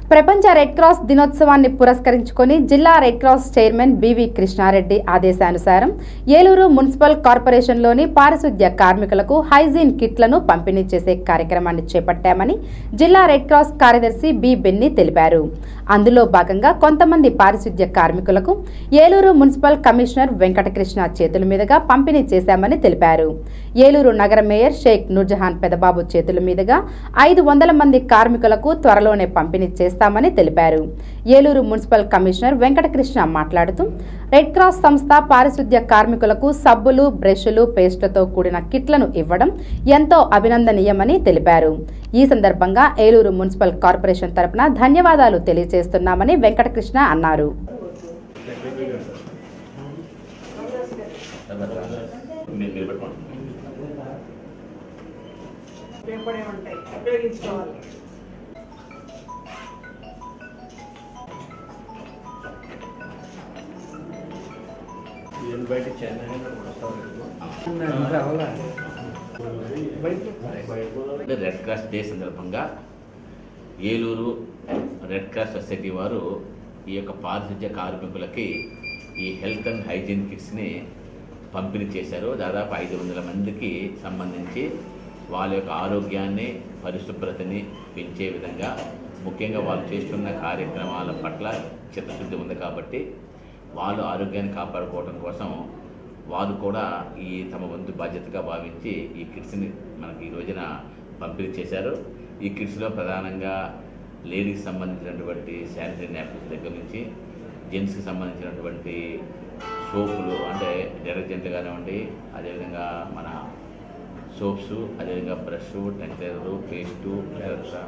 ప్రపంచ red cross దినోత్సవాన్ని పురస్కరించుకొని జిల్లా red cross chairman B V Krishna Reddy ఆదేశానుసారం ఏలూరు మున్సిపల్ కార్పొరేషన్లోని పారిశుద్ధ్య కార్మికులకు హైజీన్ కిట్లను పంపిణీ చేసే కార్యక్రమాన్ని చేపట్టామని జిల్లా రెడ్ క్రాస్ కార్యదర్శి బి బెన్ని తెలిపారు అందులో భాగంగా కొంతమంది పారిశుద్ధ్య కార్మికులకు ఏలూరు మున్సిపల్ కమిషనర్ వెంకటకృష్ణ చేతుల మీదుగా పంపిణీ చేశామని తెలిపారు ఏలూరు నగర మేయర్ షేక్ నూర్జహాన్ పెదబాబు చేతుల మీదుగా ఐదు వందల మంది కార్మికులకు త్వరలోనే పంపిణీ చేస్తామని తెలిపారు ఏలూరు మున్సిపల్ కమిషనర్ వెంకటకృష్ణ మాట్లాడుతూ రెడ్ క్రాస్ సంస్థ పారిశుద్ధ్య కార్మికులకు సబ్బులు బ్రష్లు పేస్ట్లతో కూడిన కిట్లను ఇవ్వడం ఎంతో అభినందనీయమని తెలిపారు ఈ సందర్భంగా ఏలూరు మున్సిపల్ కార్పొరేషన్ తరపున ధన్యవాదాలు తెలియజేస్తున్నామని వెంకటకృష్ణ అన్నారు మీరు నిలబెట్టుకోండి ఉపయోగపడే ఉంటాయి ఉపయోగించుకోవాలి బయట చెన్నై అంటే రెడ్ క్రాస్ డే సందర్భంగా ఏలూరు రెడ్ క్రాస్ సొసైటీ వారు ఈ యొక్క పారిశుధ్య కార్మికులకి ఈ హెల్త్ అండ్ హైజీన్ కిట్స్ని పంపిణీ చేశారు దాదాపు ఐదు వందల మందికి సంబంధించి వాళ్ళ యొక్క ఆరోగ్యాన్ని పరిశుభ్రతని పెంచే విధంగా ముఖ్యంగా వాళ్ళు చేస్తున్న కార్యక్రమాల పట్ల చిత్తశుద్ధి ఉంది కాబట్టి వాళ్ళు ఆరోగ్యాన్ని కాపాడుకోవడం కోసం వారు కూడా ఈ తమ వంతు బాధ్యతగా భావించి ఈ కిట్స్ని మనకి ఈ రోజున పంపిణీ చేశారు ఈ కిట్స్లో ప్రధానంగా లేడీస్ సంబంధించినటువంటి శానిటరీ నాప్కిన్స్ దగ్గర నుంచి జెంట్స్కి సంబంధించినటువంటి సోపులు అంటే డిటర్జెంట్లు కానివ్వండి అదేవిధంగా మన సోప్స్ అదేవిధంగా బ్రష్ టెంటరు పేస్టు ఇతరత్ర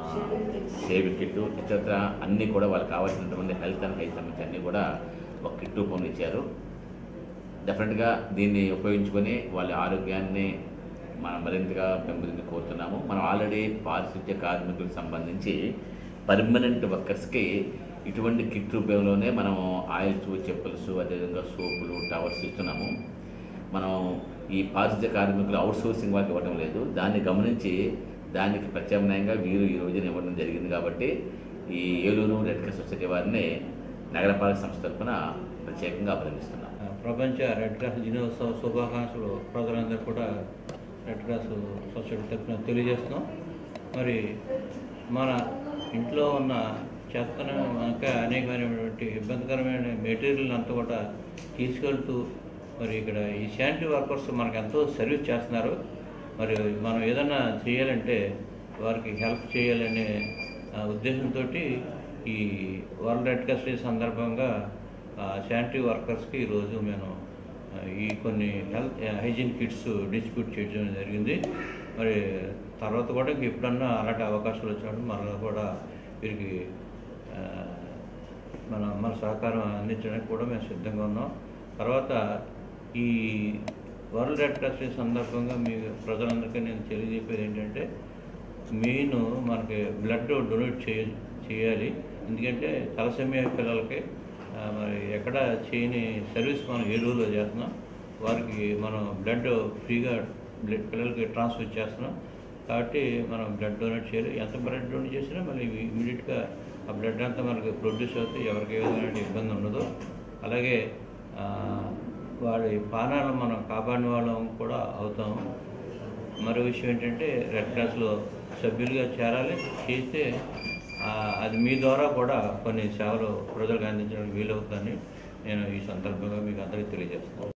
షేవింగ్ కిట్టు ఇతరత్ర అన్నీ కూడా వాళ్ళకి కావాల్సినటువంటి హెల్త్ అండ్ హెల్త్ సంబంధించి అన్నీ కూడా ఒక కిట్ రూపంలో ఇచ్చారు డెఫినెట్గా దీన్ని ఉపయోగించుకొని వాళ్ళ ఆరోగ్యాన్ని మనం మరింతగా పెంపొంది కోరుతున్నాము మనం ఆల్రెడీ పారిశుద్ధ్య కార్మికులకు సంబంధించి పర్మనెంట్ వర్కర్స్కి ఇటువంటి కిట్ రూపంలోనే మనం ఆయిల్స్ చెప్పుల్స్ అదేవిధంగా సోపులు టవర్స్ ఇస్తున్నాము మనం ఈ పారిశుద్ధ్య కార్మికులు అవుట్ సోర్సింగ్ వాళ్ళకి ఇవ్వడం లేదు దాన్ని గమనించి దానికి ప్రత్యామ్నాయంగా వీరు ఈ రోజున ఇవ్వడం జరిగింది కాబట్టి ఈ ఏలూరు రెడ్ క్రాస్ సొసైటీ వారిని నగరపాలక సంస్థ తరఫున ప్రత్యేకంగా అభినందిస్తున్నాం ప్రపంచ రెడ్ క్రాస్ దినోత్సవ శుభాకాంక్షలు ప్రజలందరూ కూడా రెడ్ క్రాస్ సొసైటీ తరఫున తెలియజేస్తున్నాం మరి మన ఇంట్లో ఉన్న చెత్తను మనక అనేకమైనటువంటి ఇబ్బందికరమైన మెటీరియల్ అంతా కూడా తీసుకెళ్తూ మరి ఇక్కడ ఈ శానిటరీ వర్కర్స్ మనకు ఎంతో సర్వీస్ చేస్తున్నారు మరి మనం ఏదన్నా చేయాలంటే వారికి హెల్ప్ చేయాలనే ఆ, ఉద్దేశంతో ఈ వరల్డ్ రెడ్ క్రాస్ డే సందర్భంగా శానిటరీ వర్కర్స్కి ఈరోజు మేము ఆ, ఈ కొన్ని హెల్త్ హైజీన్ కిట్స్ డిస్ట్రిబ్యూట్ చేయడం జరిగింది మరి తర్వాత కూడా ఇంక ఎప్పుడన్నా అలాంటి అవకాశాలు వచ్చినప్పుడు మరలా కూడా వీరికి ఆ, మన మన సహకారం అందించడానికి కూడా మేము సిద్ధంగా ఉన్నాం తర్వాత ఈ వరల్డ్ రెడ్ క్రాస్ డే సందర్భంగా మీ ప్రజలందరికీ నేను తెలియజెప్పేది ఏంటంటే మెయిన్ మనకి బ్లడ్ డొనేట్ చేయ చేయాలి ఎందుకంటే తలసెమియా పిల్లలకి ఆ, మరి ఎక్కడ చేయని సర్వీస్ మనం ఏలూరులో చేస్తున్నాం వారికి మనం బ్లడ్ ఫ్రీగా బ్లడ్ పిల్లలకి ట్రాన్స్ఫర్ చేస్తున్నాం కాబట్టి మనం బ్లడ్ డొనేట్ చేయాలి ఎంత బ్లడ్ డొనేట్ చేసినా మళ్ళీ ఇమీడియట్గా ఆ బ్లడ్ అంతా మనకి ప్రొడ్యూస్ అవుతే ఎవరికి ఏ విధమైన ఇబ్బంది ఉండదు అలాగే ఆ, వాడి పానాలను మనం కాపాడిన వాళ్ళం కూడా అవుతాము మరో విషయం ఏంటంటే రెడ్ క్రాస్లో సభ్యులుగా చేరాలి చేస్తే ఆ, అది మీ ద్వారా కూడా కొన్ని సేవలు ప్రజలకు అందించడానికి వీలవుతుందని నేను ఈ సందర్భంగా మీకు అందరికీ తెలియజేస్తాను